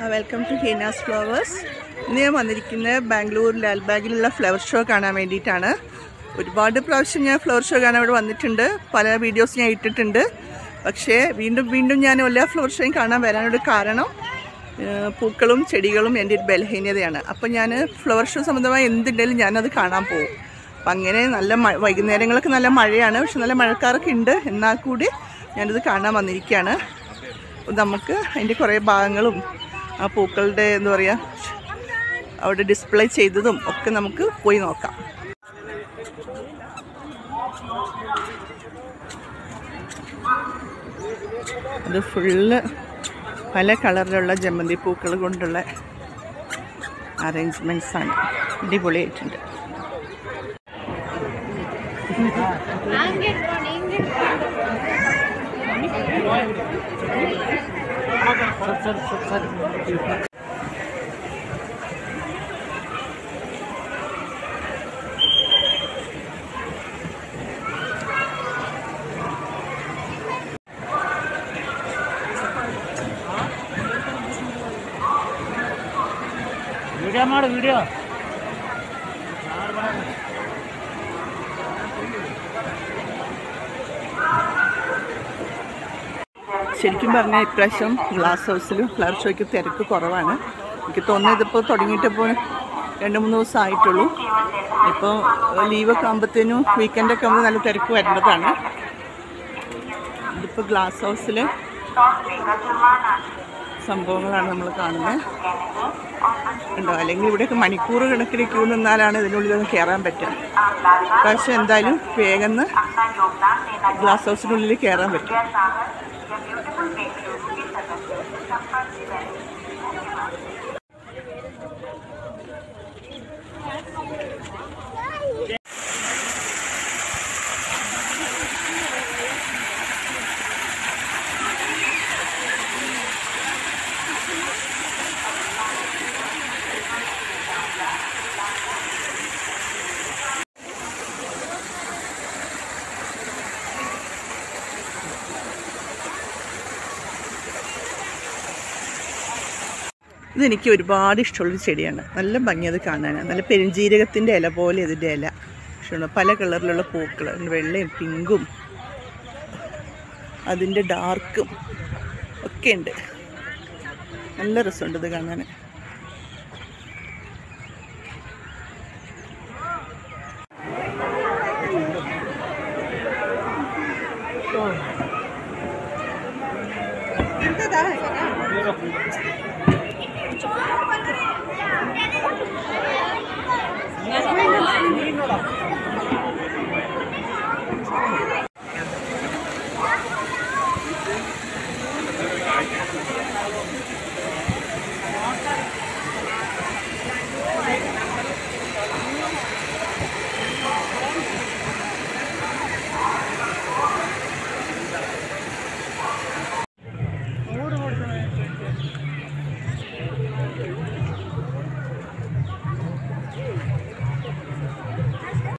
welcome to ഹീനാസ് flowers ഇന്ന് ഞാൻ വന്നിരിക്കുന്നത് ബാംഗ്ലൂർ ലാൽബാഗിലുള്ള ഫ്ലവർ ഷോ കാണാൻ വേണ്ടിയിട്ടാണ് ഒരുപാട് പ്രാവശ്യം ഞാൻ ഫ്ലവർ ഷോ കാണാൻ ഇവിടെ വന്നിട്ടുണ്ട് പല വീഡിയോസ് ഞാൻ ഇട്ടിട്ടുണ്ട് പക്ഷേ വീണ്ടും വീണ്ടും ഞാൻ എല്ലാ ഫ്ലവർ ഷോയും കാണാൻ വരാനൊരു കാരണം ഏഹ്, പൂക്കളും ചെടികളും എൻ്റെ ഒരു ബലഹീനതയാണ് അപ്പോൾ ഞാൻ ഫ്ലവർ ഷോ സംബന്ധമായി എന്തുണ്ടെങ്കിലും ഞാനത് കാണാൻ പോകും അപ്പം അങ്ങനെ നല്ല മഴ വൈകുന്നേരങ്ങളൊക്കെ നല്ല മഴയാണ് പക്ഷെ നല്ല മഴക്കാറൊക്കെ ഉണ്ട് എന്നാൽ കൂടി ഞാനിത് കാണാൻ വന്നിരിക്കുകയാണ് നമുക്ക് അതിൻ്റെ കുറേ ഭാഗങ്ങളും ആ പൂക്കളുടെ എന്താ പറയുക അവിടെ ഡിസ്പ്ലേ ചെയ്തതും ഒക്കെ നമുക്ക് പോയി നോക്കാം അത് ഫുള്ള് പല കളറിലുള്ള ജമന്തി പൂക്കൾ കൊണ്ടുള്ള അറേഞ്ച്മെൻറ്റ്സ് ആണ് അടിപൊളിയായിട്ടുണ്ട് ವಿಡಿಯೋ ಮಾಡು ವಿಡಿಯೋ ശരിക്കും പറഞ്ഞാൽ ഇപ്രാവശ്യം ഗ്ലാസ് ഹൗസിലും ഫ്ലവർ ഷോയ്ക്ക് തിരക്ക് കുറവാണ് എനിക്ക് തോന്നുന്നത് ഇതിപ്പോൾ തുടങ്ങിയിട്ടിപ്പോൾ രണ്ട് മൂന്ന് ദിവസം ആയിട്ടുള്ളൂ ഇപ്പോൾ ലീവൊക്കെ ആകുമ്പോഴത്തേനും വീക്കെൻഡൊക്കെ ആകുമ്പോൾ നല്ല തിരക്ക് വരേണ്ടതാണ് ഇതിപ്പോൾ ഗ്ലാസ് ഹൗസിൽ സംഭവങ്ങളാണ് നമ്മൾ കാണുന്നത് ഉണ്ടോ അല്ലെങ്കിൽ ഇവിടെയൊക്കെ മണിക്കൂർ കണക്കിന് ക്യൂ നിന്നാലാണ് ഇതിനുള്ളിലൊന്നും കയറാൻ പറ്റുക പക്ഷെ എന്തായാലും വേഗം ഗ്ലാസ് ഹൗസിനുള്ളിൽ കയറാൻ പറ്റും ഇതെനിക്ക് ഒരുപാട് ഇഷ്ടമുള്ളൊരു ചെടിയാണ് നല്ല ഭംഗി അത് കാണാൻ നല്ല പെരുംജീരകത്തിൻ്റെ ഇല പോലെ ഇതിൻ്റെ ഇല ഇഷ്ടമാണ് പല കളറിലുള്ള പൂക്കൾ വെള്ളയും പിങ്കും അതിൻ്റെ ഡാർക്കും ഒക്കെ ഉണ്ട് നല്ല രസമുണ്ട് ഇത് കാണാൻ